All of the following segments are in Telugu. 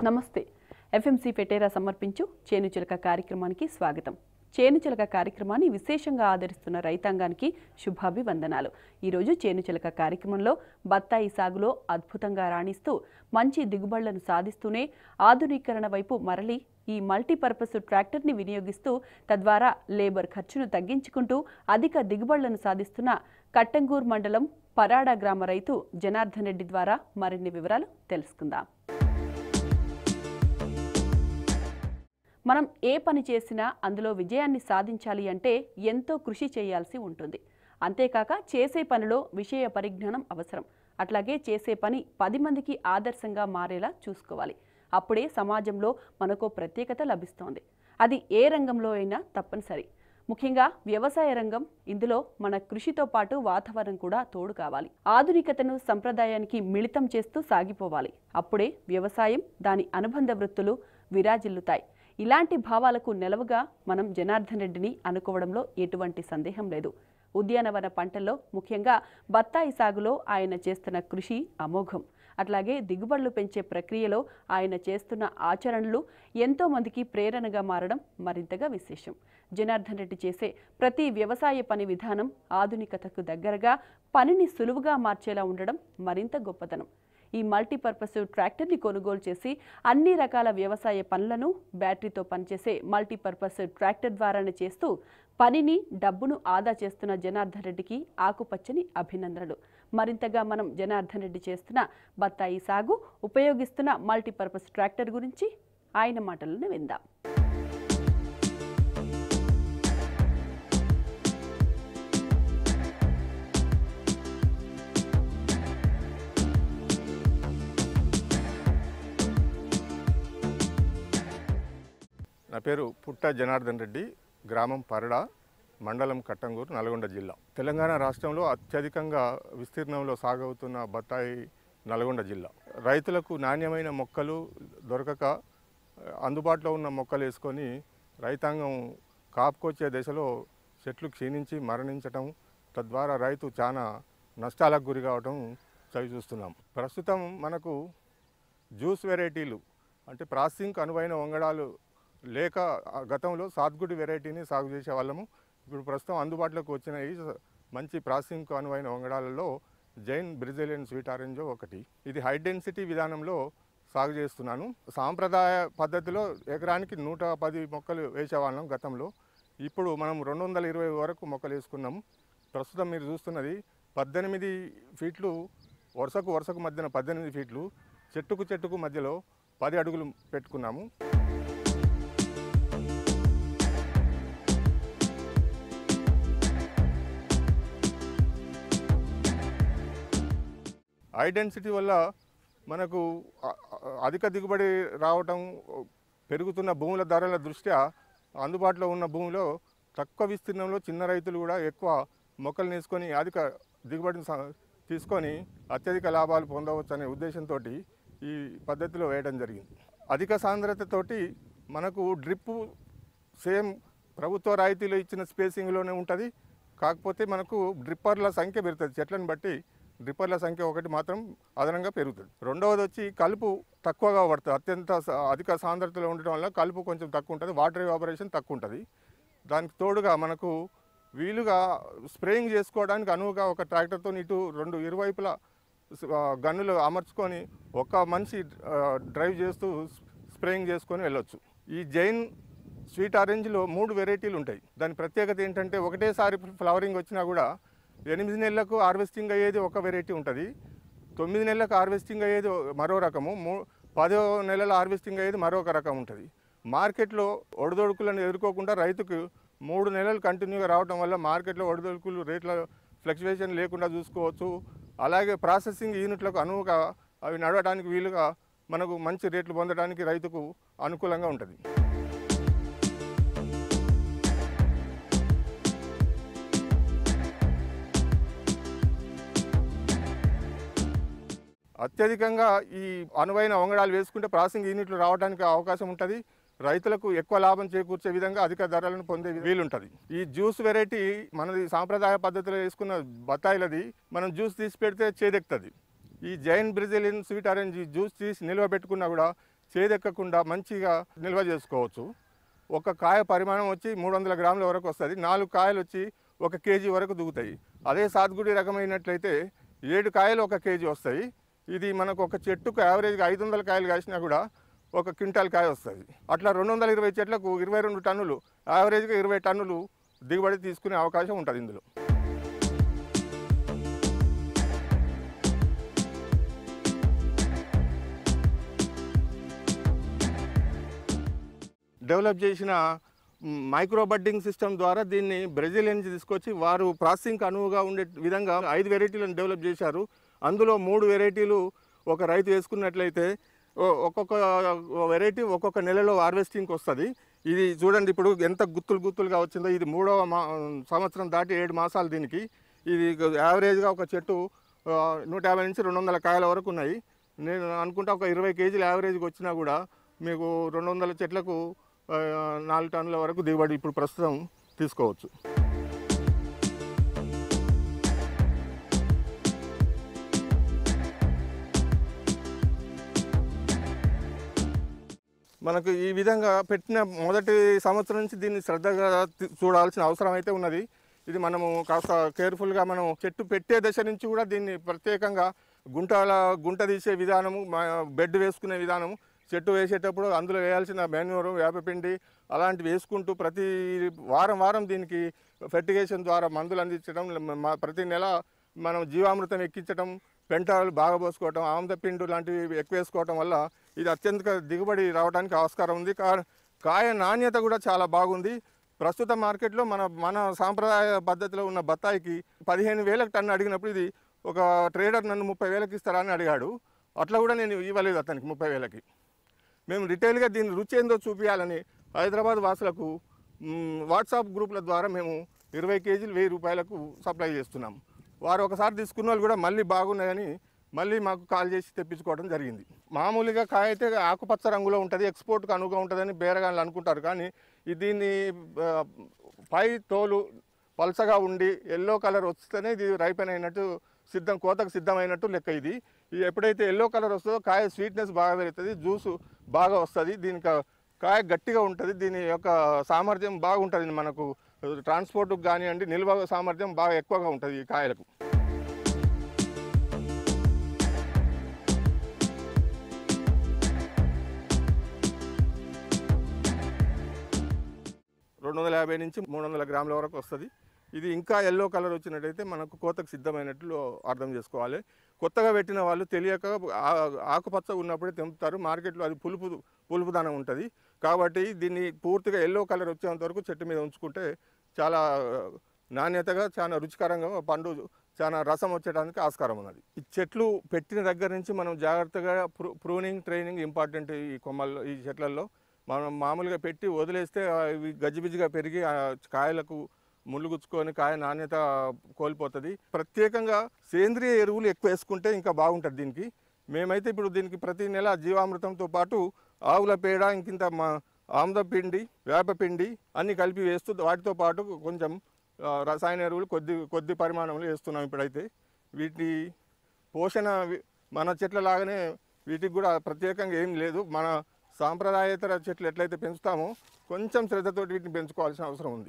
నమస్తే ఎఫ్ఎంసి ఫెటేరా సమర్పించు చేను చిలక కార్యక్రమానికి స్వాగతం చేను చిలక కార్యక్రమాన్ని విశేషంగా ఆదరిస్తున్న రైతాంగానికి శుభాభివందనాలు ఈరోజు చేను చిలక కార్యక్రమంలో బత్తాయి సాగులో అద్భుతంగా రాణిస్తూ మంచి దిగుబడులను సాధిస్తూనే ఆధునీకరణ వైపు మరలి ఈ మల్టీపర్పస్ ట్రాక్టర్ని వినియోగిస్తూ తద్వారా లేబర్ ఖర్చును తగ్గించుకుంటూ అధిక దిగుబడులను సాధిస్తున్న కట్టంగూర్ మండలం పరాడ గ్రామ రైతు జనార్దన్ రెడ్డి ద్వారా మరిన్ని వివరాలు తెలుసుకుందాం మనం ఏ పని చేసినా అందులో విజయాన్ని సాధించాలి అంటే ఎంతో కృషి చేయాల్సి ఉంటుంది అంతేకాక చేసే పనిలో విషయ పరిజ్ఞానం అవసరం అట్లాగే చేసే పని పది మందికి ఆదర్శంగా మారేలా చూసుకోవాలి అప్పుడే సమాజంలో మనకు ప్రత్యేకత లభిస్తోంది అది ఏ రంగంలో అయినా తప్పనిసరి ముఖ్యంగా వ్యవసాయ రంగం ఇందులో మన కృషితో పాటు వాతావరణం కూడా తోడు కావాలి ఆధునికతను సంప్రదాయానికి మిళితం చేస్తూ సాగిపోవాలి అప్పుడే వ్యవసాయం దాని అనుబంధ వృత్తులు విరాజిల్లుతాయి ఇలాంటి భావాలకు నెలవుగా మనం జనార్దన్ రెడ్డిని అనుకోవడంలో ఎటువంటి సందేహం లేదు ఉద్యానవన పంటల్లో ముఖ్యంగా బత్తాయి సాగులో ఆయన చేస్తున్న కృషి అమోఘం అట్లాగే దిగుబడులు పెంచే ప్రక్రియలో ఆయన చేస్తున్న ఆచరణలు ఎంతో మందికి ప్రేరణగా మారడం మరింతగా విశేషం జనార్దన్ రెడ్డి చేసే ప్రతి వ్యవసాయ పని విధానం ఆధునికతకు దగ్గరగా పనిని సులువుగా మార్చేలా ఉండడం మరింత గొప్పతనం ఈ మల్టీపర్పస్ ట్రాక్టర్ని కొనుగోలు చేసి అన్ని రకాల వ్యవసాయ పనులను బ్యాటరీతో పనిచేసే మల్టీపర్పస్ ట్రాక్టర్ ద్వారానే చేస్తూ పనిని డబ్బును ఆదా చేస్తున్న జనార్దన్ రెడ్డికి ఆకుపచ్చని అభినందనలు మరింతగా మనం జనార్దన్ రెడ్డి చేస్తున్న బత్తాయి సాగు ఉపయోగిస్తున్న మల్టీపర్పస్ ట్రాక్టర్ గురించి ఆయన మాటలను విందాం నా పేరు పుట్ట జనార్దన్ రెడ్డి గ్రామం పరడ మండలం కట్టంగూరు నల్గొండ జిల్లా తెలంగాణ రాష్ట్రంలో అత్యధికంగా విస్తీర్ణంలో సాగవుతున్న బత్తాయి నల్గొండ జిల్లా రైతులకు నాణ్యమైన మొక్కలు దొరకక అందుబాటులో ఉన్న మొక్కలు వేసుకొని రైతాంగం కాపుకొచ్చే దశలో చెట్లు క్షీణించి మరణించటం తద్వారా రైతు చాలా నష్టాలకు గురి కావటం చవి చూస్తున్నాం ప్రస్తుతం మనకు జ్యూస్ వెరైటీలు అంటే ప్రాసెసింగ్కి అనువైన వంగడాలు లేక ఆ గతంలో సాత్గుడి వెరైటీని సాగు చేసే వాళ్ళము ఇప్పుడు ప్రస్తుతం అందుబాటులోకి వచ్చిన ఈ మంచి ప్రాసెసింగ్కు అనువైన వంగడాలలో జైన్ బ్రిజిలియన్ స్వీట్ ఆరెంజ్ ఒకటి ఇది హై డెన్సిటీ విధానంలో సాగు చేస్తున్నాను సాంప్రదాయ పద్ధతిలో ఎకరానికి నూట పది మొక్కలు వేసేవాళ్ళం గతంలో ఇప్పుడు మనం రెండు వందల ఇరవై వరకు మొక్కలు వేసుకున్నాం ప్రస్తుతం మీరు చూస్తున్నది పద్దెనిమిది ఫీట్లు వరుసకు వరుసకు మధ్యన పద్దెనిమిది ఫీట్లు చెట్టుకు చెట్టుకు మధ్యలో పది అడుగులు పెట్టుకున్నాము హై డెన్సిటీ వల్ల మనకు అ- అ- అధిక దిగుబడి రావటం పెరుగుతున్న భూముల ధరల దృష్ట్యా అందుబాటులో ఉన్న భూమిలో తక్కువ విస్తీర్ణంలో చిన్న రైతులు కూడా ఎక్కువ మొక్కలు నేసుకొని అధిక దిగుబడిని సా- తీసుకొని అత్యధిక లాభాలు పొందవచ్చు అనే ఉద్దేశంతో ఈ పద్ధతిలో వేయడం జరిగింది అధిక సాంద్రతతోటి మనకు డ్రిప్పు సేమ్ ప్రభుత్వ రాయితీలో ఇచ్చిన స్పేసింగ్లోనే ఉంటుంది కాకపోతే మనకు డ్రిప్పర్ల సంఖ్య పెరుగుతుంది చెట్లను బట్టి డ్రిప్పర్ల సంఖ్య ఒకటి మాత్రం అదనంగా పెరుగుతుంది రెండవది వచ్చి కలుపు తక్కువగా పడుతుంది అత్యంత స- అధిక సాంద్రతలో ఉండడం వల్ల కలుపు కొంచెం తక్కువ ఉంటుంది వాటర్ ఎవాపరేషన్ తక్కువ ఉంటుంది దానికి తోడుగా మనకు వీలుగా స్ప్రేయింగ్ చేసుకోవడానికి అనువుగా ఒక ట్రాక్టర్తో ఇటు రెండు ఇరువైపులా స్- ఆ, గన్నులు అమర్చుకొని ఒక మనిషి ఆ, డ్రైవ్ చేస్తూ స్ప్రేయింగ్ చేసుకొని వెళ్ళొచ్చు ఈ జైన్ స్వీట్ ఆరెంజ్లో మూడు వెరైటీలు ఉంటాయి దాని ప్రత్యేకత ఏంటంటే ఒకటేసారి ఫ్లవరింగ్ వచ్చినా కూడా ఎనిమిది నెలలకు హార్వెస్టింగ్ అయ్యేది ఒక వెరైటీ ఉంటుంది తొమ్మిది నెలలకు హార్వెస్టింగ్ అయ్యేది మరో రకము మూ పదో నెలల హార్వెస్టింగ్ అయ్యేది మరొక రకం ఉంటుంది మార్కెట్లో ఒడిదొడుకులను ఎదుర్కోకుండా రైతుకు మూడు నెలలు కంటిన్యూగా రావడం వల్ల మార్కెట్లో ఒడిదొడుకులు రేట్ల ఫ్లక్చువేషన్ లేకుండా చూసుకోవచ్చు అలాగే ప్రాసెసింగ్ యూనిట్లకు అనువుగా అవి నడవడానికి వీలుగా మనకు మంచి రేట్లు పొందడానికి రైతుకు అనుకూలంగా ఉంటుంది అత్యధికంగా ఈ అనువైన వంగడాలు వేసుకుంటే ప్రాసెసింగ్ యూనిట్లు రావడానికి అవకాశం ఉంటుంది రైతులకు ఎక్కువ లాభం చేకూర్చే విధంగా అధిక ధరలను పొందే వీలుంటుంది ఈ జ్యూస్ వెరైటీ మనది సాంప్రదాయ పద్ధతిలో వేసుకున్న బత్తాయిలది మనం జ్యూస్ తీసి పెడితే చేదెక్కుతుంది ఈ జైన్ బ్రెజిలియన్ స్వీట్ ఆరెంజ్ ఈ జ్యూస్ తీసి నిల్వ పెట్టుకున్నా కూడా చేదెక్కకుండా మంచిగా నిల్వ చేసుకోవచ్చు ఒక కాయ పరిమాణం వచ్చి మూడు వందల గ్రాముల వరకు వస్తుంది నాలుగు కాయలు వచ్చి ఒక కేజీ వరకు దిగుతాయి అదే సాత్గుడి రకమైనట్లయితే ఏడు కాయలు ఒక కేజీ వస్తాయి ఇది మనకు ఒక చెట్టుకు యావరేజ్గా ఐదు వందల కాయలు కాసినా కూడా ఒక క్వింటాల్ కాయ వస్తుంది అట్లా రెండు వందల ఇరవై చెట్లకు ఇరవై రెండు టన్నులు యావరేజ్గా ఇరవై టన్నులు దిగుబడి తీసుకునే అవకాశం ఉంటుంది ఇందులో డెవలప్ చేసిన మైక్రో బడ్డింగ్ సిస్టమ్ ద్వారా దీన్ని బ్రెజిల్ నుంచి తీసుకొచ్చి వారు ప్రాసెసింగ్కి అనువుగా ఉండే విధంగా ఐదు వెరైటీలను డెవలప్ చేశారు అందులో మూడు వెరైటీలు ఒక రైతు వేసుకున్నట్లయితే ఓ- ఒక్కొక్క వెరైటీ ఒక్కొక్క నెలలో హార్వెస్టింగ్కి వస్తుంది ఇది చూడండి ఇప్పుడు ఎంత గుత్తులు గుత్తులుగా వచ్చిందో ఇది మూడవ మా సంవత్సరం దాటి ఏడు మాసాలు దీనికి ఇది యావరేజ్గా ఒక చెట్టు ఆ, నూట యాభై నుంచి రెండు వందల కాయల వరకు ఉన్నాయి నేను అనుకుంటా ఒక ఇరవై కేజీలు యావరేజ్కి వచ్చినా కూడా మీకు రెండు వందల చెట్లకు ఆ, నాలుగు టన్నుల వరకు దిగుబడి ఇప్పుడు ప్రస్తుతం తీసుకోవచ్చు మనకు ఈ విధంగా పెట్టిన మొదటి సంవత్సరం నుంచి దీన్ని శ్రద్ధగా తి- చూడాల్సిన అవసరం అయితే ఉన్నది ఇది మనము కాస్త కేర్ఫుల్గా మనం చెట్టు పెట్టే దశ నుంచి కూడా దీన్ని ప్రత్యేకంగా గుంటల గుంట తీసే విధానము మా- బెడ్ వేసుకునే విధానము చెట్టు వేసేటప్పుడు అందులో వేయాల్సిన మాన్యూరు వేపపిండి అలాంటివి వేసుకుంటూ ప్రతి వారం వారం దీనికి ఫెర్టిగేషన్ ద్వారా మందులు అందించడం మ- ప్రతి నెల మనం జీవామృతం ఎక్కించడం పెంటాలు బాగా పోసుకోవటం ఆముదపిండు లాంటివి ఎక్కువ వేసుకోవటం వల్ల ఇది అత్యంత దిగుబడి రావడానికి ఆస్కారం ఉంది కా- కాయ నాణ్యత కూడా చాలా బాగుంది ప్రస్తుత మార్కెట్లో మన మన సాంప్రదాయ పద్ధతిలో ఉన్న బత్తాయికి పదిహేను వేలకు టన్ను అడిగినప్పుడు ఇది ఒక ట్రేడర్ నన్ను ముప్పై వేలకు ఇస్తారా అని అడిగాడు అట్లా కూడా నేను ఇవ్వలేదు అతనికి ముప్పై వేలకి మేము రిటైల్గా దీని రుచి ఏందో చూపించాలని హైదరాబాద్ వాసులకు మ్, వాట్సాప్ గ్రూపుల ద్వారా మేము ఇరవై కేజీలు వెయ్యి రూపాయలకు సప్లై చేస్తున్నాం వారు ఒకసారి తీసుకున్న వాళ్ళు కూడా మళ్ళీ బాగున్నాయని మళ్ళీ మాకు కాల్ చేసి తెప్పించుకోవడం జరిగింది మామూలుగా కాయ అయితే ఆకుపచ్చ రంగులో ఉంటుంది ఎక్స్పోర్ట్కి అనువుగా ఉంటుందని బేరగాళ్ళు అనుకుంటారు కానీ ఇది దీన్ని ఆ, పై తోలు పలసగా ఉండి ఎల్లో కలర్ వస్తేనే ఇది రైపెన్ అయినట్టు సిద్ధం కోతకు సిద్ధమైనట్టు లెక్క ఇది ఇది ఎప్పుడైతే ఎల్లో కలర్ వస్తుందో కాయ స్వీట్నెస్ బాగా పెరుగుతుంది జ్యూసు బాగా వస్తుంది దీనికి కాయ గట్టిగా ఉంటుంది దీని యొక్క సామర్థ్యం బాగుంటుంది మనకు ట్రాన్స్పోర్ట్కి కానివ్వండి నిల్వ సామర్థ్యం బాగా ఎక్కువగా ఉంటుంది ఈ కాయలకు రెండు వందల యాభై నుంచి మూడు వందల గ్రాముల వరకు వస్తుంది ఇది ఇంకా ఎల్లో కలర్ వచ్చినట్టయితే మనకు కోతకు సిద్ధమైనట్లు అర్థం చేసుకోవాలి కొత్తగా పెట్టిన వాళ్ళు తెలియక ఆ- ఆకుపచ్చ ఉన్నప్పుడే తెంపుతారు మార్కెట్లో అది పులుపు పులుపుదనం ఉంటుంది కాబట్టి దీన్ని పూర్తిగా ఎల్లో కలర్ వచ్చేంత వరకు చెట్టు మీద ఉంచుకుంటే చాలా నాణ్యతగా చాలా రుచికరంగా పండు చాలా రసం వచ్చేయడానికి ఆస్కారం ఉన్నది ఈ చెట్లు పెట్టిన దగ్గర నుంచి మనం జాగ్రత్తగా ప్రూ ప్రూనింగ్ ట్రైనింగ్ ఇంపార్టెంట్ ఈ కొమ్మల్లో ఈ చెట్లలో మనం మామూలుగా పెట్టి వదిలేస్తే ఆ ఇవి గజిబిజిగా పెరిగి ఆ కాయలకు ముళ్ళు గుచ్చుకొని కాయ నాణ్యత కోల్పోతుంది ప్రత్యేకంగా సేంద్రియ ఎరువులు ఎక్కువ వేసుకుంటే ఇంకా బాగుంటుంది దీనికి మేమైతే ఇప్పుడు దీనికి ప్రతి నెల జీవామృతంతో పాటు ఆవుల పేడ ఇంకింత మా ఆముద పిండి వేప పిండి అన్ని కలిపి వేస్తూ వాటితో పాటు కొంచెం ఆ, రసాయన ఎరువులు కొద్ది కొద్ది పరిమాణంలో వేస్తున్నాం ఇప్పుడైతే వీటి పోషణ వి- మన చెట్ల లాగానే వీటికి కూడా ప్రత్యేకంగా ఏం లేదు మన సాంప్రదాయేతర చెట్లు ఎట్లయితే పెంచుతామో కొంచెం శ్రద్ధతో వీటిని పెంచుకోవాల్సిన అవసరం ఉంది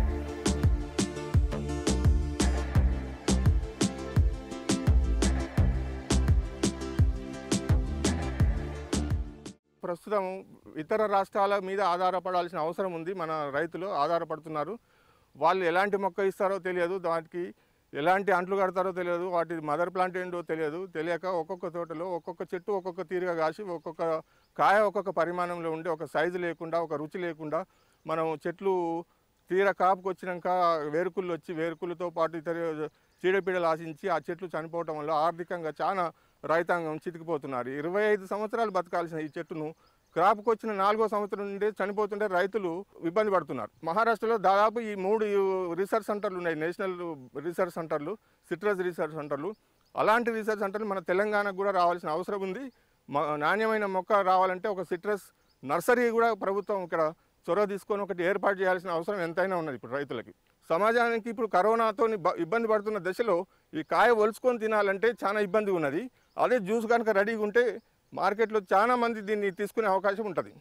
ప్రస్తుతం ఇతర రాష్ట్రాల మీద ఆధారపడాల్సిన అవసరం ఉంది మన రైతులు ఆధారపడుతున్నారు వాళ్ళు ఎలాంటి మొక్క ఇస్తారో తెలియదు దానికి ఎలాంటి అంట్లు కడతారో తెలియదు వాటి మదర్ ప్లాంట్ ఏంటో తెలియదు తెలియక ఒక్కొక్క తోటలో ఒక్కొక్క చెట్టు ఒక్కొక్క తీరుగా కాసి ఒక్కొక్క కాయ ఒక్కొక్క పరిమాణంలో ఉండి ఒక సైజు లేకుండా ఒక రుచి లేకుండా మనం చెట్లు తీర కాపుకి వచ్చినాక వేరుకుళ్ళు వచ్చి వేరుకులతో పాటు ఇతర చీడపీడలు ఆశించి ఆ చెట్లు చనిపోవటం వల్ల ఆర్థికంగా చాలా రైతాంగం చితికిపోతున్నారు ఇరవై ఐదు సంవత్సరాలు బతకాల్సిన ఈ చెట్టును క్రాప్కి వచ్చిన నాలుగో సంవత్సరం నుండి చనిపోతుంటే రైతులు ఇబ్బంది పడుతున్నారు మహారాష్ట్రలో దాదాపు ఈ మూడు రీసెర్చ్ సెంటర్లు ఉన్నాయి నేషనల్ రీసెర్చ్ సెంటర్లు సిట్రస్ రీసెర్చ్ సెంటర్లు అలాంటి రీసెర్చ్ సెంటర్లు మన తెలంగాణకు కూడా రావాల్సిన అవసరం ఉంది మ- నాణ్యమైన మొక్క రావాలంటే ఒక సిట్రస్ నర్సరీ కూడా ప్రభుత్వం ఇక్కడ చొరవ తీసుకొని ఒకటి ఏర్పాటు చేయాల్సిన అవసరం ఎంతైనా ఉన్నది ఇప్పుడు రైతులకి సమాజానికి ఇప్పుడు కరోనాతో ఇబ్బంది పడుతున్న దశలో ఈ కాయ ఒలుచుకొని తినాలంటే చాలా ఇబ్బంది ఉన్నది అదే జ్యూస్ కనుక రెడీగా ఉంటే మార్కెట్లో చాలా మంది దీన్ని తీసుకునే అవకాశం ఉంటుంది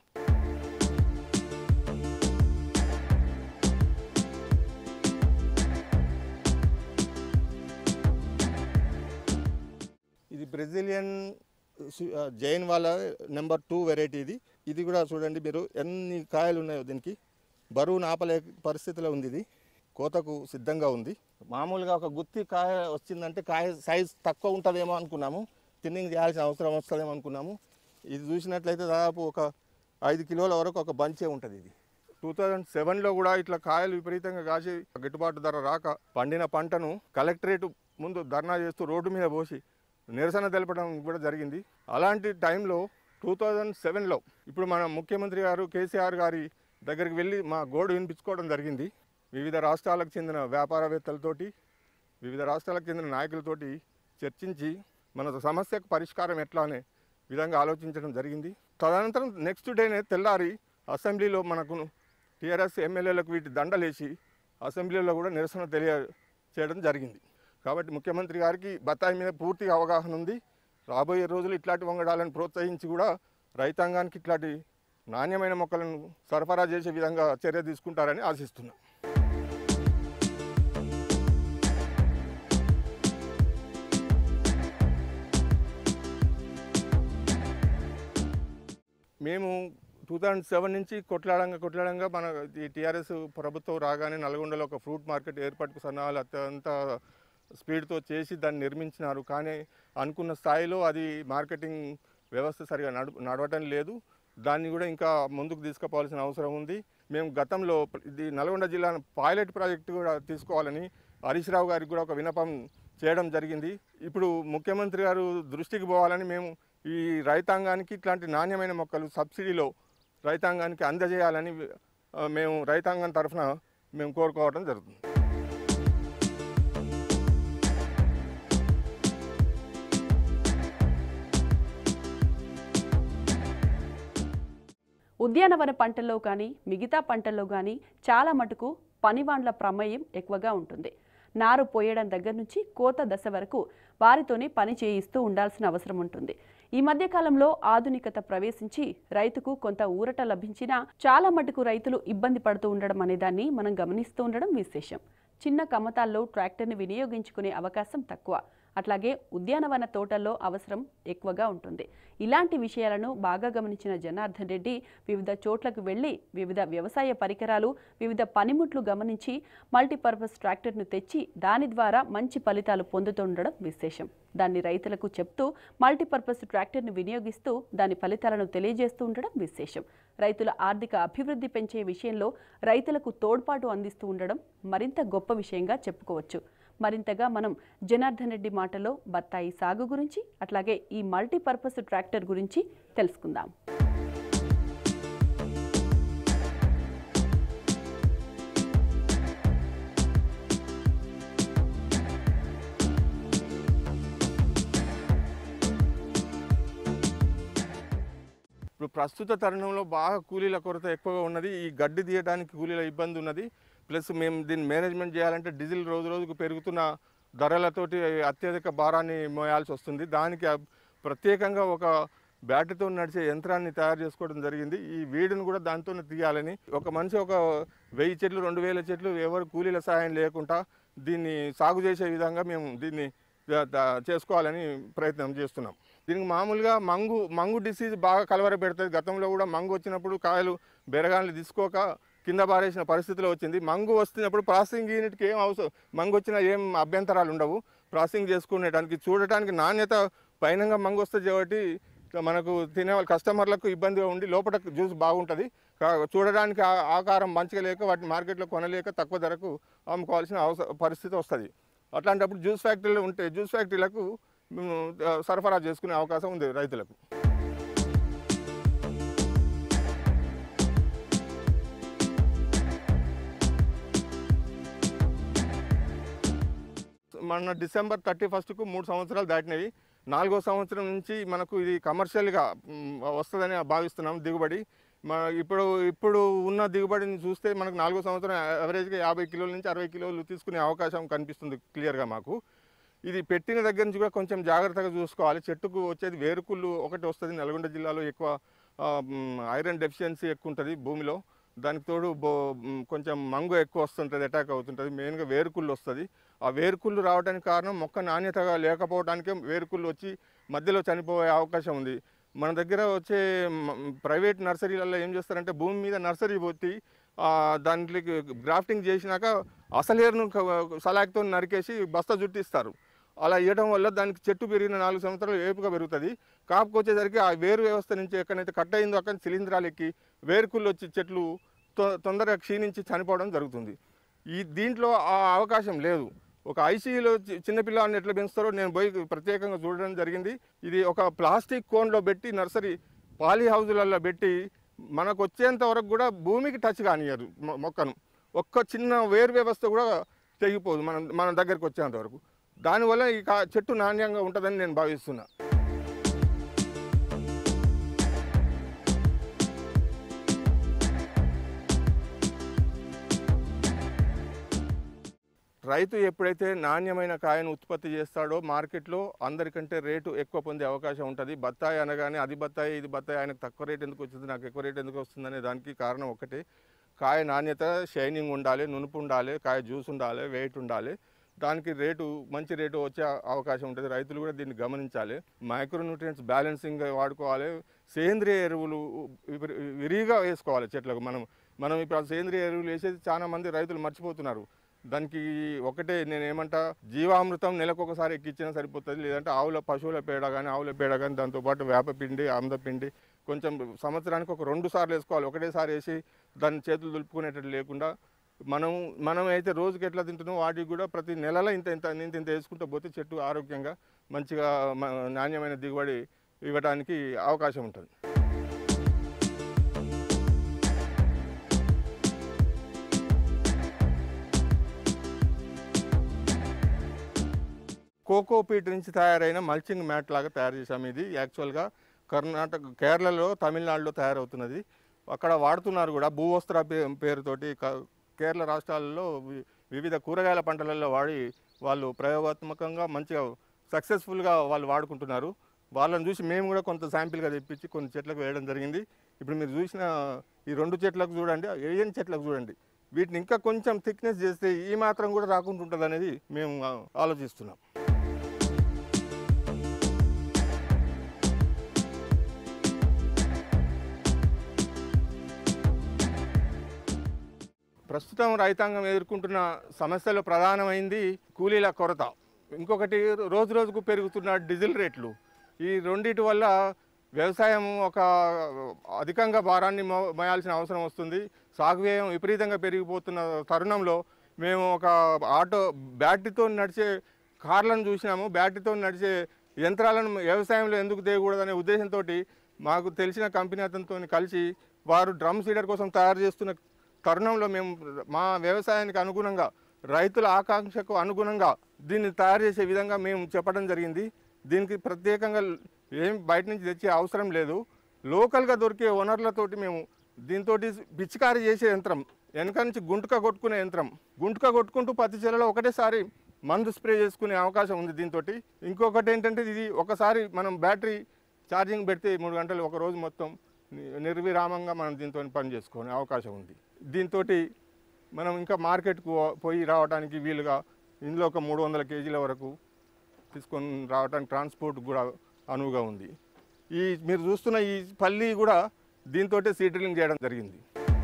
ఇది బ్రెజిలియన్ సు- ఆ, జైన్ వాళ్ళ నెంబర్ టూ వెరైటీ ఇది ఇది కూడా చూడండి మీరు ఎన్ని కాయలు ఉన్నాయో దీనికి బరువు నాపలే పరిస్థితిలో ఉంది ఇది కోతకు సిద్ధంగా ఉంది మామూలుగా ఒక గుత్తి కాయ వచ్చిందంటే కాయ సైజ్ తక్కువ ఉంటుందేమో అనుకున్నాము తిన్నింగ్ చేయాల్సిన అవసరం వస్తుందేమో అనుకున్నాము ఇది చూసినట్లయితే దాదాపు ఒక ఐదు కిలోల వరకు ఒక బంచే ఉంటుంది ఇది టూ థౌజండ్ సెవెన్లో కూడా ఇట్లా కాయలు విపరీతంగా కాసి గిట్టుబాటు ధర రాక పండిన పంటను కలెక్టరేట్ ముందు ధర్నా చేస్తూ రోడ్డు మీద పోసి నిరసన తెలపడం కూడా జరిగింది అలాంటి టైంలో టూ థౌజండ్ సెవెన్లో ఇప్పుడు మన ముఖ్యమంత్రి గారు కేసీఆర్ గారి దగ్గరికి వెళ్ళి మా గోడు వినిపించుకోవడం జరిగింది వివిధ రాష్ట్రాలకు చెందిన వ్యాపారవేత్తలతోటి వివిధ రాష్ట్రాలకు చెందిన నాయకులతోటి చర్చించి మన సమస్యకు పరిష్కారం ఎట్లా అనే విధంగా ఆలోచించడం జరిగింది తదనంతరం నెక్స్ట్ డేనే తెల్లారి అసెంబ్లీలో మనకు టీఆర్ఎస్ ఎమ్మెల్యేలకు వీటి దండలేసి అసెంబ్లీలో కూడా నిరసన తెలియ చేయడం జరిగింది కాబట్టి ముఖ్యమంత్రి గారికి బత్తాయి మీద పూర్తిగా అవగాహన ఉంది రాబోయే రోజులు ఇట్లాంటి వంగడాలను ప్రోత్సహించి కూడా రైతాంగానికి ఇట్లాంటి నాణ్యమైన మొక్కలను సరఫరా చేసే విధంగా చర్య తీసుకుంటారని ఆశిస్తున్నాం మేము టూ థౌజండ్ సెవెన్ నుంచి కొట్లాడంగా కొట్లాడంగా మన ఈ టీఆర్ఎస్ ప్రభుత్వం రాగానే నల్గొండలో ఒక ఫ్రూట్ మార్కెట్ ఏర్పాటుకు సన్నాహాలు అత్యంత స్పీడ్తో చేసి దాన్ని నిర్మించినారు కానీ అనుకున్న స్థాయిలో అది మార్కెటింగ్ వ్యవస్థ సరిగా నడు నడవటం లేదు దాన్ని కూడా ఇంకా ముందుకు తీసుకుపోవాల్సిన అవసరం ఉంది మేము గతంలో ఇది నల్గొండ జిల్లా పైలట్ ప్రాజెక్టు కూడా తీసుకోవాలని హరీష్ రావు గారికి కూడా ఒక వినపం చేయడం జరిగింది ఇప్పుడు ముఖ్యమంత్రి గారు దృష్టికి పోవాలని మేము ఈ రైతాంగానికి ఇట్లాంటి నాణ్యమైన మొక్కలు సబ్సిడీలో రైతాంగానికి అందజేయాలని ఆ, మేము రైతాంగం తరఫున మేము కోరుకోవడం జరుగుతుంది ఉద్యానవన పంటల్లో కానీ మిగతా పంటల్లో కానీ చాలా మటుకు పనివాండ్ల ప్రమేయం ఎక్కువగా ఉంటుంది నారు పోయడం దగ్గర నుంచి కోత దశ వరకు వారితోనే పని చేయిస్తూ ఉండాల్సిన అవసరం ఉంటుంది ఈ మధ్య కాలంలో ఆధునికత ప్రవేశించి రైతుకు కొంత ఊరట లభించినా చాలా మటుకు రైతులు ఇబ్బంది పడుతూ ఉండడం అనే దాన్ని మనం గమనిస్తూ ఉండడం విశేషం చిన్న కమ్మతాల్లో ట్రాక్టర్ని వినియోగించుకునే అవకాశం తక్కువ అట్లాగే ఉద్యానవన తోటల్లో అవసరం ఎక్కువగా ఉంటుంది ఇలాంటి విషయాలను బాగా గమనించిన జనార్దన్ రెడ్డి వివిధ చోట్లకు వెళ్లి వివిధ వ్యవసాయ పరికరాలు వివిధ పనిముట్లు గమనించి మల్టీపర్పస్ ట్రాక్టర్ను తెచ్చి దాని ద్వారా మంచి ఫలితాలు పొందుతుండడం విశేషం దాన్ని రైతులకు చెప్తూ మల్టీపర్పస్ ట్రాక్టర్ను వినియోగిస్తూ దాని ఫలితాలను తెలియజేస్తూ ఉండడం విశేషం రైతుల ఆర్థిక అభివృద్ధి పెంచే విషయంలో రైతులకు తోడ్పాటు అందిస్తూ ఉండడం మరింత గొప్ప విషయంగా చెప్పుకోవచ్చు మరింతగా మనం జనార్దన్ రెడ్డి మాటలో బత్తాయి సాగు గురించి అట్లాగే ఈ మల్టీపర్పస్ ట్రాక్టర్ గురించి తెలుసుకుందాం ఇప్పుడు ప్రస్తుత తరుణంలో బాగా కూలీల కొరత ఎక్కువగా ఉన్నది ఈ గడ్డి తీయడానికి కూలీల ఇబ్బంది ఉన్నది ప్లస్ మేము దీన్ని మేనేజ్మెంట్ చేయాలంటే డీజిల్ రోజు రోజుకు పెరుగుతున్న ధరలతోటి అత్యధిక భారాన్ని మోయాల్సి వస్తుంది దానికి అబ్- ప్రత్యేకంగా ఒక బ్యాటరీతో నడిచే యంత్రాన్ని తయారు చేసుకోవడం జరిగింది ఈ వీడిని కూడా దాంతోనే తీయాలని ఒక మనిషి ఒక వెయ్యి చెట్లు రెండు వేల చెట్లు ఎవరు కూలీల సహాయం లేకుండా దీన్ని సాగు చేసే విధంగా మేము దీన్ని ద- ద- చేసుకోవాలని ప్రయత్నం చేస్తున్నాం దీనికి మామూలుగా మంగు మంగు డిసీజ్ బాగా కలవర పెడుతుంది గతంలో కూడా మంగు వచ్చినప్పుడు కాయలు బెరగాన్ని తీసుకోక కింద పారేసిన పరిస్థితిలో వచ్చింది మంగు వస్తున్నప్పుడు ప్రాసెసింగ్ యూనిట్కి ఏం అవసరం మంగు వచ్చినా ఏం అభ్యంతరాలు ఉండవు ప్రాసెసింగ్ చేసుకునేటానికి చూడటానికి నాణ్యత పైనంగా మంగు వస్తుంది కాబట్టి ఇక మనకు తినే వాళ్ళ కస్టమర్లకు ఇబ్బందిగా ఉండి లోపల జ్యూస్ బాగుంటుంది కా- చూడడానికి ఆ- ఆకారం మంచిగా లేక వాటిని మార్కెట్లో కొనలేక తక్కువ ధరకు అమ్ముకోవాల్సిన అవసరం పరిస్థితి వస్తుంది అట్లాంటప్పుడు జ్యూస్ ఫ్యాక్టరీలు ఉంటే జ్యూస్ ఫ్యాక్టరీలకు మేము, ఆ, సరఫరా చేసుకునే అవకాశం ఉంది రైతులకు మన డిసెంబర్ థర్టీ ఫస్ట్కు మూడు సంవత్సరాలు దాటినవి నాలుగో సంవత్సరం నుంచి మనకు ఇది కమర్షియల్గా మ్, వస్తుందని భావిస్తున్నాం దిగుబడి మన ఇప్పుడు ఇప్పుడు ఉన్న దిగుబడిని చూస్తే మనకు నాలుగో సంవత్సరం యావరేజ్గా యాభై కిలోల నుంచి అరవై కిలోలు తీసుకునే అవకాశం కనిపిస్తుంది క్లియర్గా మాకు ఇది పెట్టిన దగ్గర నుంచి కూడా కొంచెం జాగ్రత్తగా చూసుకోవాలి చెట్టుకు వచ్చేది వేరుకుళ్ళు ఒకటి వస్తుంది నల్గొండ జిల్లాలో ఎక్కువ ఆ, మ్, ఐరన్ డెఫిషియన్సీ ఎక్కువ ఉంటుంది భూమిలో దానికి తోడు బో మ్, కొంచెం మంగు ఎక్కువ వస్తుంటుంది అటాక్ అవుతుంటుంది మెయిన్గా వేరుకుళ్ళు వస్తుంది ఆ వేరుకుళ్ళు రావడానికి కారణం మొక్క నాణ్యతగా లేకపోవడానికే వేరుకుళ్ళు వచ్చి మధ్యలో చనిపోయే అవకాశం ఉంది మన దగ్గర వచ్చే మ- ప్రైవేట్ నర్సరీలలో ఏం చేస్తారంటే భూమి మీద నర్సరీ పోతి ఆ, దాంట్లోకి గ్రాఫ్టింగ్ చేసినాక అసలేరును సలాక్తో నరికేసి బస్తా జుట్టిస్తారు అలా ఇవ్వడం వల్ల దానికి చెట్టు పెరిగిన నాలుగు సంవత్సరాలు ఏపుగా పెరుగుతుంది కాపుకి వచ్చేసరికి ఆ వేరు వ్యవస్థ నుంచి ఎక్కడైతే కట్ అయిందో అక్కడ శిలీంధ్రాలు ఎక్కి వేరుకుళ్ళు వచ్చి చెట్లు తొ- తొందరగా క్షీణించి చనిపోవడం జరుగుతుంది ఈ దీంట్లో ఆ అవకాశం లేదు ఒక ఐసీయూలో చిన్నపిల్లాన్ని ఎట్లా పెంచుతారో నేను పోయి ప్రత్యేకంగా చూడడం జరిగింది ఇది ఒక ప్లాస్టిక్ కోన్లో పెట్టి నర్సరీ పాలీ హౌజులలో పెట్టి మనకు వచ్చేంత వరకు కూడా భూమికి టచ్ కానియరు మొ- మొక్కను ఒక్క చిన్న వేరు వ్యవస్థ కూడా తెగిపోదు మనం మన దగ్గరికి వచ్చేంత వరకు దానివల్ల ఈ కా- చెట్టు నాణ్యంగా ఉంటుందని నేను భావిస్తున్నా రైతు ఎప్పుడైతే నాణ్యమైన కాయను ఉత్పత్తి చేస్తాడో మార్కెట్లో అందరికంటే రేటు ఎక్కువ పొందే అవకాశం ఉంటుంది బత్తాయి అనగానే అది బత్తాయి ఇది బత్తాయి ఆయనకు తక్కువ రేట్ ఎందుకు వచ్చింది నాకు ఎక్కువ రేట్ ఎందుకు వస్తుందనే దానికి కారణం ఒకటే కాయ నాణ్యత షైనింగ్ ఉండాలి నునుపు ఉండాలి కాయ జ్యూస్ ఉండాలి వెయిట్ ఉండాలి దానికి రేటు మంచి రేటు వచ్చే అవకాశం ఉంటుంది రైతులు కూడా దీన్ని గమనించాలి మైక్రో న్యూట్రియంట్స్ బ్యాలెన్సింగ్ వాడుకోవాలి సేంద్రియ ఎరువులు విపరీ- విరిగా వేసుకోవాలి చెట్లకు మనం మనం ఇప్పుడు ఆ సేంద్రియ ఎరువులు వేసేది చాలా మంది రైతులు మర్చిపోతున్నారు దానికి ఒకటే నేను ఏమంటా జీవామృతం నెలకు ఒకసారి ఎక్కించినా సరిపోతుంది లేదంటే ఆవుల పశువుల పేడ కానీ ఆవుల పేడ కానీ దాంతోపాటు వేపపిండి ఆమ్దపిండి కొంచెం సంవత్సరానికి ఒక రెండు సార్లు వేసుకోవాలి ఒకటేసారి వేసి దాన్ని చేతులు దులుపుకునేటట్టు లేకుండా మనం మనం అయితే రోజుకి ఎట్లా తింటున్నాం వాటికి కూడా ప్రతి నెలలో ఇంత ఇంత ఇంత ఇంత వేసుకుంటూ పోతే చెట్టు ఆరోగ్యంగా మంచిగా మ- నాణ్యమైన దిగుబడి ఇవ్వడానికి అవకాశం ఉంటుంది కోకో పీట్ నుంచి తయారైన మల్చింగ్ మ్యాట్ లాగా తయారు చేశాము ఇది యాక్చువల్గా కర్ణాటక కేరళలో తమిళనాడులో తయారవుతున్నది అక్కడ వాడుతున్నారు కూడా భూవస్త్ర పే పేరుతోటి క- కేరళ రాష్ట్రాలలో వి- వివిధ కూరగాయల పంటలలో వాడి వాళ్ళు ప్రయోగాత్మకంగా మంచిగా సక్సెస్ఫుల్గా వాళ్ళు వాడుకుంటున్నారు వాళ్ళని చూసి మేము కూడా కొంత శాంపిల్గా తెప్పించి కొన్ని చెట్లకు వేయడం జరిగింది ఇప్పుడు మీరు చూసిన ఈ రెండు చెట్లకు చూడండి ఏఎన్ చెట్లకు చూడండి వీటిని ఇంకా కొంచెం థిక్నెస్ చేస్తే ఈ మాత్రం కూడా రాకుండా ఉంటుంది అనేది మేము ఆ, ఆలోచిస్తున్నాం ప్రస్తుతం రైతాంగం ఎదుర్కొంటున్న సమస్యలో ప్రధానమైంది కూలీల కొరత ఇంకొకటి రోజు రోజుకు పెరుగుతున్న డీజిల్ రేట్లు ఈ రెండిటి వల్ల వ్యవసాయం ఒక అధికంగా భారాన్ని మో మోయాల్సిన అవసరం వస్తుంది సాగు వ్యయం విపరీతంగా పెరిగిపోతున్న తరుణంలో మేము ఒక ఆటో బ్యాటరీతో నడిచే కార్లను చూసినాము బ్యాటరీతో నడిచే యంత్రాలను వ్యవసాయంలో ఎందుకు తేయకూడదనే ఉద్దేశంతో మాకు తెలిసిన కంపెనీ అతనితో కలిసి వారు డ్రమ్ సీడర్ కోసం తయారు చేస్తున్న తరుణంలో మేము మా వ్యవసాయానికి అనుగుణంగా రైతుల ఆకాంక్షకు అనుగుణంగా దీన్ని తయారు చేసే విధంగా మేము చెప్పడం జరిగింది దీనికి ప్రత్యేకంగా ఏం బయట నుంచి తెచ్చే అవసరం లేదు లోకల్గా దొరికే వనరులతోటి మేము దీంతో పిచికారీ చేసే యంత్రం వెనక నుంచి గుంటుక కొట్టుకునే యంత్రం గుంటుక కొట్టుకుంటూ పత్తి చేలలో ఒకటేసారి మందు స్ప్రే చేసుకునే అవకాశం ఉంది దీంతో ఇంకొకటి ఏంటంటే ఇది ఒకసారి మనం బ్యాటరీ ఛార్జింగ్ పెడితే మూడు గంటలు ఒక రోజు మొత్తం ని- నిర్విరామంగా మనం దీంతో పని చేసుకునే అవకాశం ఉంది దీంతో మనం ఇంకా మార్కెట్కు పోయి రావడానికి వీలుగా ఇందులో ఒక మూడు వందల కేజీల వరకు తీసుకొని రావడానికి ట్రాన్స్పోర్ట్ కూడా అనువుగా ఉంది ఈ మీరు చూస్తున్న ఈ పల్లి కూడా దీంతో సీడ్లింగ్ చేయడం జరిగింది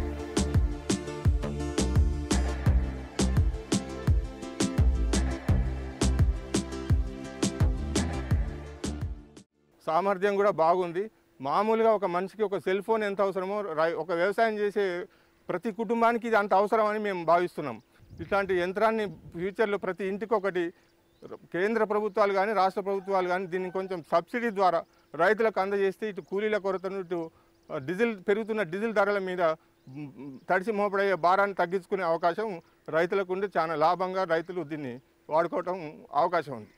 సామర్థ్యం కూడా బాగుంది మామూలుగా ఒక మనిషికి ఒక సెల్ ఫోన్ ఎంత అవసరమో రై- ఒక వ్యవసాయం చేసే ప్రతి కుటుంబానికి ఇది అంత అవసరమని మేము భావిస్తున్నాం ఇట్లాంటి యంత్రాన్ని ఫ్యూచర్లో ప్రతి ఇంటికి ఒకటి కేంద్ర ప్రభుత్వాలు కానీ రాష్ట్ర ప్రభుత్వాలు కానీ దీన్ని కొంచెం సబ్సిడీ ద్వారా రైతులకు అందజేస్తే ఇటు కూలీల కొరతను ఇటు ఆ, డీజిల్ పెరుగుతున్న డీజిల్ ధరల మీద మ్, మ్, తడిసి మోపడయ్యే భారాన్ని తగ్గించుకునే అవకాశం రైతులకు ఉండి చాలా లాభంగా రైతులు దీన్ని వాడుకోవటం అవకాశం ఉంది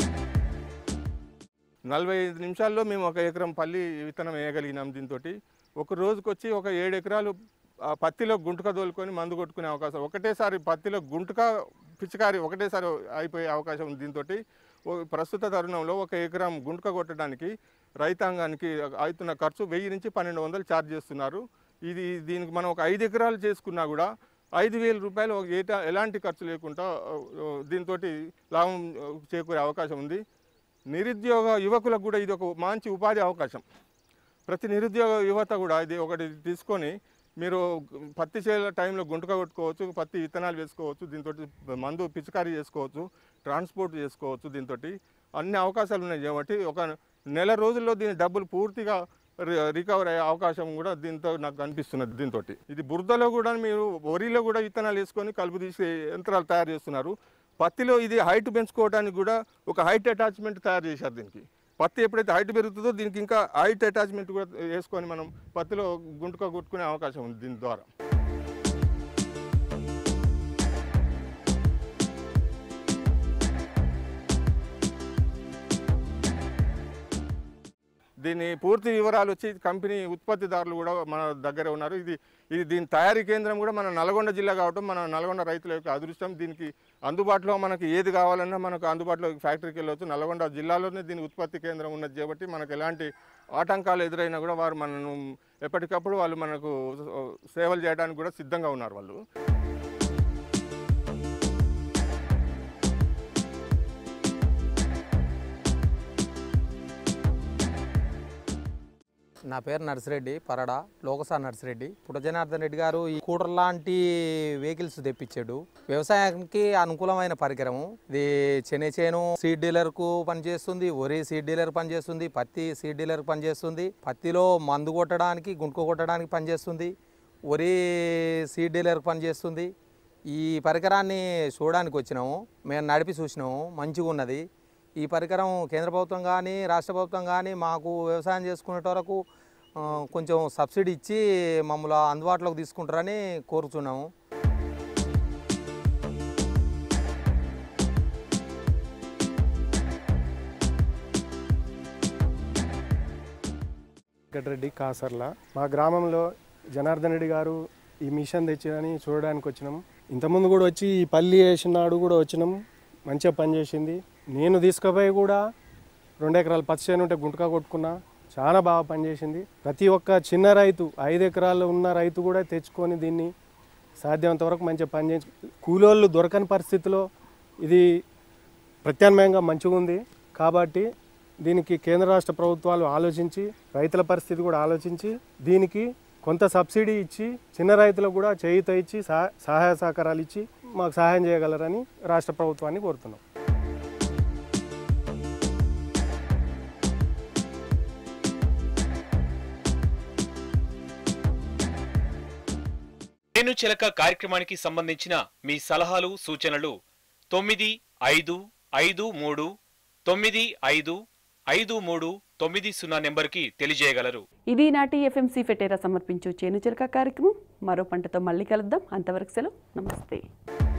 నలభై ఐదు నిమిషాల్లో మేము ఒక ఎకరం పల్లి విత్తనం వేయగలిగినాం దీంతో ఒక రోజుకి వచ్చి ఒక ఏడు ఎకరాలు ఆ, పత్తిలో గుంటక దోలుకొని మందు కొట్టుకునే అవకాశం ఒకటేసారి పత్తిలో గుంటక పిచికారి ఒకటేసారి అయిపోయే అవకాశం ఉంది దీంతో ప్రస్తుత తరుణంలో ఒక ఎకరం గుంటక కొట్టడానికి రైతాంగానికి అవుతున్న ఖర్చు వెయ్యి నుంచి పన్నెండు వందలు ఛార్జ్ చేస్తున్నారు ఇది దీనికి మనం ఒక ఐదు ఎకరాలు చేసుకున్నా కూడా ఐదు వేల రూపాయలు ఒక ఏటా ఎలాంటి ఖర్చు లేకుండా దీంతో లాభం ఆ, చేకూరే అవకాశం ఉంది నిరుద్యోగ యువకులకు కూడా ఇది ఒక మంచి ఉపాధి అవకాశం ప్రతి నిరుద్యోగ యువత కూడా ఇది ఒకటి తీసుకొని మీరు పత్తి చేయాల టైంలో గుంటక కొట్టుకోవచ్చు పత్తి విత్తనాలు వేసుకోవచ్చు దీంతో మందు పిచికారీ చేసుకోవచ్చు ట్రాన్స్పోర్ట్ చేసుకోవచ్చు దీంతో అన్ని అవకాశాలు ఉన్నాయి కాబట్టి ఒక నెల రోజుల్లో దీని డబ్బులు పూర్తిగా రి- రికవర్ అయ్యే అవకాశం కూడా దీంతో నాకు కనిపిస్తున్నది దీంతో ఇది బురదలో కూడా మీరు వరిలో కూడా విత్తనాలు వేసుకొని కలుపు తీసే యంత్రాలు తయారు చేస్తున్నారు పత్తిలో ఇది హైట్ పెంచుకోవడానికి కూడా ఒక హైట్ అటాచ్మెంట్ తయారు చేశారు దీనికి పత్తి ఎప్పుడైతే హైట్ పెరుగుతుందో దీనికి ఇంకా హైట్ అటాచ్మెంట్ కూడా వేసుకొని మనం పత్తిలో గుంటుక కొట్టుకునే అవకాశం ఉంది దీని ద్వారా దీని పూర్తి వివరాలు వచ్చి కంపెనీ ఉత్పత్తిదారులు కూడా మన దగ్గర ఉన్నారు ఇది ఇది దీని తయారీ కేంద్రం కూడా మన నల్గొండ జిల్లా కావటం మన నల్గొండ రైతుల యొక్క అదృష్టం దీనికి అందుబాటులో మనకి ఏది కావాలన్నా మనకు అందుబాటులో ఫ్యాక్టరీకి వెళ్ళవచ్చు నల్గొండ జిల్లాలోనే దీని ఉత్పత్తి కేంద్రం ఉన్నది కాబట్టి మనకు ఎలాంటి ఆటంకాలు ఎదురైనా కూడా వారు మనను ఎప్పటికప్పుడు వాళ్ళు మనకు సేవలు చేయడానికి కూడా సిద్ధంగా ఉన్నారు వాళ్ళు నా పేరు నర్సిరెడ్డి పరడ లోకసా నర్సిరెడ్డి పుట్ట జనార్దన్ రెడ్డి గారు ఈ కూటర్ లాంటి వెహికల్స్ తెప్పించాడు వ్యవసాయానికి అనుకూలమైన పరికరము ఇది చెనే చేను సీడ్ డీలర్ కు పనిచేస్తుంది వరి సీడ్ డీలర్ పనిచేస్తుంది పత్తి సీడ్ డీలర్ పనిచేస్తుంది పత్తిలో మందు కొట్టడానికి గుంటుకు కొట్టడానికి పనిచేస్తుంది వరి సీడ్ డీలర్ పనిచేస్తుంది ఈ పరికరాన్ని చూడడానికి వచ్చినాము మేము నడిపి చూసినాము మంచిగా ఉన్నది ఈ పరికరం కేంద్ర ప్రభుత్వం కానీ రాష్ట్ర ప్రభుత్వం కానీ మాకు వ్యవసాయం చేసుకునే వరకు ఆ, కొంచెం సబ్సిడీ ఇచ్చి మమ్మల్ని అందుబాటులోకి తీసుకుంటారని కోరుతున్నాము వెంకటరెడ్డి కాసర్ల మా గ్రామంలో జనార్దన్ రెడ్డి గారు ఈ మిషన్ తెచ్చిందని చూడడానికి వచ్చినాం ఇంతకుముందు కూడా వచ్చి ఈ పల్లి వేసినాడు కూడా వచ్చినాం మంచిగా పనిచేసింది నేను తీసుకుపోయి కూడా రెండు ఎకరాలు పచ్చి చేను ఉంటే గుంటకా కొట్టుకున్నా చాలా బాగా పనిచేసింది ప్రతి ఒక్క చిన్న రైతు ఐదు ఎకరాలు ఉన్న రైతు కూడా తెచ్చుకొని దీన్ని సాధ్యమంత వరకు మంచిగా పనిచేసి కూలోళ్ళు దొరకని పరిస్థితిలో ఇది ప్రత్యామ్నాయంగా మంచిగా ఉంది కాబట్టి దీనికి కేంద్ర రాష్ట్ర ప్రభుత్వాలు ఆలోచించి రైతుల పరిస్థితి కూడా ఆలోచించి దీనికి కొంత సబ్సిడీ ఇచ్చి చిన్న రైతులకు కూడా చేయూత ఇచ్చి సహా- సహాయ సహకారాలు ఇచ్చి మాకు సహాయం చేయగలరని రాష్ట్ర ప్రభుత్వాన్ని కోరుతున్నాం నేను చిలక కార్యక్రమానికి సంబంధించిన మీ సలహాలు సూచనలు తొమ్మిది ఐదు ఐదు మూడు తొమ్మిది ఐదు ఐదు మూడు తొమ్మిది సున్నా నెంబర్కి తెలియజేయగలరు ఇది నాటి ఎఫ్ఎంసీ ఫెటేరా సమర్పించు చేను చిలక కార్యక్రమం మరో పంటతో మళ్ళీ కలుద్దాం అంతవరకు సెలవు నమస్తే